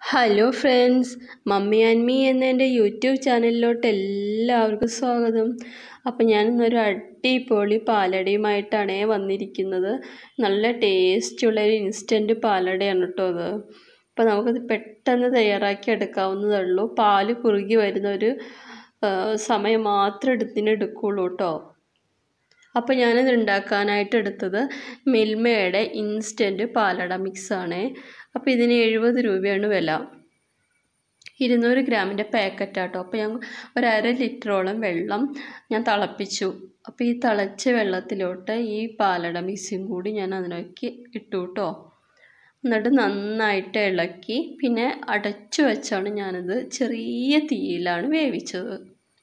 hello friends mummy and me എന്ന എൻ്റെ YouTube ചാനലിലോട്ട് എല്ലാവർക്കും സ്വാഗതം അപ്പോൾ ഞാനിന്നൊരു അടിപൊളി പാലടയുമായിട്ടാണ് വന്നിരിക്കുന്നത് നല്ല ടേസ്റ്റുള്ളൊരു ഇൻസ്റ്റൻറ്റ് പാലടയാണ് കേട്ടോ അത് അപ്പോൾ നമുക്കത് പെട്ടെന്ന് തയ്യാറാക്കി എടുക്കാവുന്നതേ ഉള്ളൂ പാല് കുറുകി വരുന്ന ഒരു സമയം മാത്രം എടുത്തിന് എടുക്കുള്ളൂ കേട്ടോ അപ്പോൾ ഞാനിത് ഉണ്ടാക്കാനായിട്ട് എടുത്തത് മിൽമയുടെ ഇൻസ്റ്റൻറ്റ് പാലട മിക്സാണ് അപ്പോൾ ഇതിന് എഴുപത് രൂപയാണ് വില ഇരുന്നൂറ് ഗ്രാമിൻ്റെ പാക്കറ്റാട്ടോ അപ്പോൾ ഞാൻ ഒരു അര ലിറ്ററോളം വെള്ളം ഞാൻ തിളപ്പിച്ചു അപ്പോൾ ഈ തിളച്ച വെള്ളത്തിലോട്ട് ഈ പാലട മിക്സും കൂടി ഞാൻ അതിലേക്ക് ഇട്ടു കേട്ടോ എന്നിട്ട് നന്നായിട്ട് ഇളക്കി പിന്നെ അടച്ചു വെച്ചാണ് ഞാനത് ചെറിയ തീയിലാണ് വേവിച്ചത്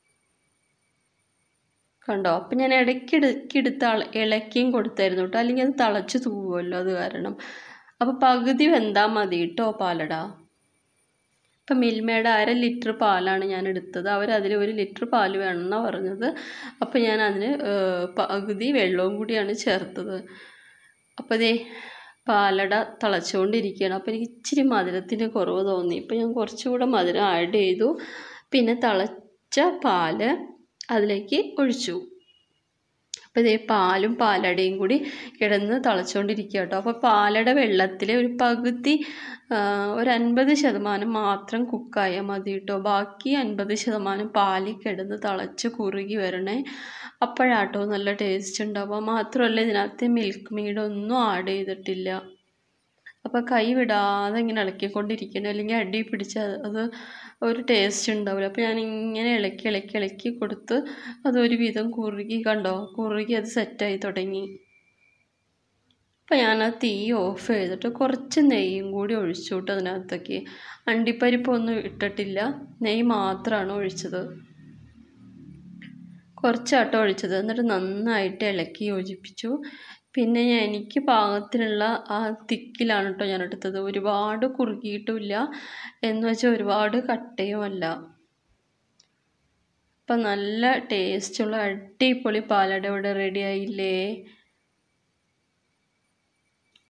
കണ്ടോ അപ്പം ഞാൻ ഇടയ്ക്കിടയ്ക്ക് എടുത്ത് ഇളക്കിയും കൊടുത്തായിരുന്നു കേട്ടോ അല്ലെങ്കിൽ അത് തിളച്ച് തൂവുമല്ലോ അത് കാരണം അപ്പോൾ പകുതി വെന്താൽ മതി കേട്ടോ പാലട ഇപ്പം മിൽമയുടെ അര ലിറ്റർ പാലാണ് ഞാൻ എടുത്തത് അവരതിൽ ഒരു ലിറ്റർ പാൽ വേണമെന്നാണ് പറഞ്ഞത് അപ്പോൾ ഞാൻ അതിന് പകുതി വെള്ളവും കൂടിയാണ് ചേർത്തത് അപ്പോൾ ഇതേ പാലട തിളച്ചുകൊണ്ടിരിക്കുകയാണ് അപ്പോൾ എനിക്ക് ഇച്ചിരി മധുരത്തിന് കുറവ് തോന്നി ഇപ്പോൾ ഞാൻ കുറച്ചുകൂടെ മധുരം ആഡ് ചെയ്തു പിന്നെ തിളച്ച പാല് അതിലേക്ക് ഒഴിച്ചു അപ്പോൾ ഇതേ പാലും പാലടയും കൂടി കിടന്ന് തിളച്ചുകൊണ്ടിരിക്കുക കേട്ടോ അപ്പോൾ പാലട വെള്ളത്തിൽ ഒരു പകുതി ഒരു അൻപത് ശതമാനം മാത്രം കുക്കായാൽ മതി കേട്ടോ ബാക്കി അൻപത് ശതമാനം പാലിൽ കിടന്ന് തിളച്ച് കുറുകി വരണേ അപ്പോഴാട്ടോ നല്ല ടേസ്റ്റ് ഉണ്ടാവുക മാത്രമല്ല ഇതിനകത്ത് മിൽക്ക് മീഡൊന്നും ആഡ് ചെയ്തിട്ടില്ല അപ്പോൾ കൈ വിടാതെ ഇങ്ങനെ ഇളക്കിക്കൊണ്ടിരിക്കണം അല്ലെങ്കിൽ അടി പിടിച്ച് അത് ഒരു ടേസ്റ്റ് ഉണ്ടാവില്ല അപ്പോൾ ഞാൻ ഇങ്ങനെ ഇളക്കി ഇളക്കി ഇളക്കി കൊടുത്ത് അതൊരു വിധം കുറുകി കണ്ടോ കുറുകി അത് സെറ്റായി തുടങ്ങി അപ്പോൾ ഞാൻ ആ തീ ഓഫ് ചെയ്തിട്ട് കുറച്ച് നെയ്യും കൂടി ഒഴിച്ചു വിട്ടു അതിനകത്തേക്ക് അണ്ടിപ്പരിപ്പൊന്നും ഇട്ടിട്ടില്ല നെയ്യ് മാത്രമാണ് ഒഴിച്ചത് കുറച്ചാട്ടോ ഒഴിച്ചത് എന്നിട്ട് നന്നായിട്ട് ഇളക്കി യോജിപ്പിച്ചു പിന്നെ എനിക്ക് പാകത്തിനുള്ള ആ തിക്കിലാണ് കേട്ടോ ഞാൻ എടുത്തത് ഒരുപാട് കുറുകിയിട്ടുമില്ല എന്ന് വെച്ചാൽ ഒരുപാട് കട്ടയുമല്ല അപ്പം നല്ല ടേസ്റ്റുള്ള അടിപൊളി പാലട ഇവിടെ റെഡി ആയില്ലേ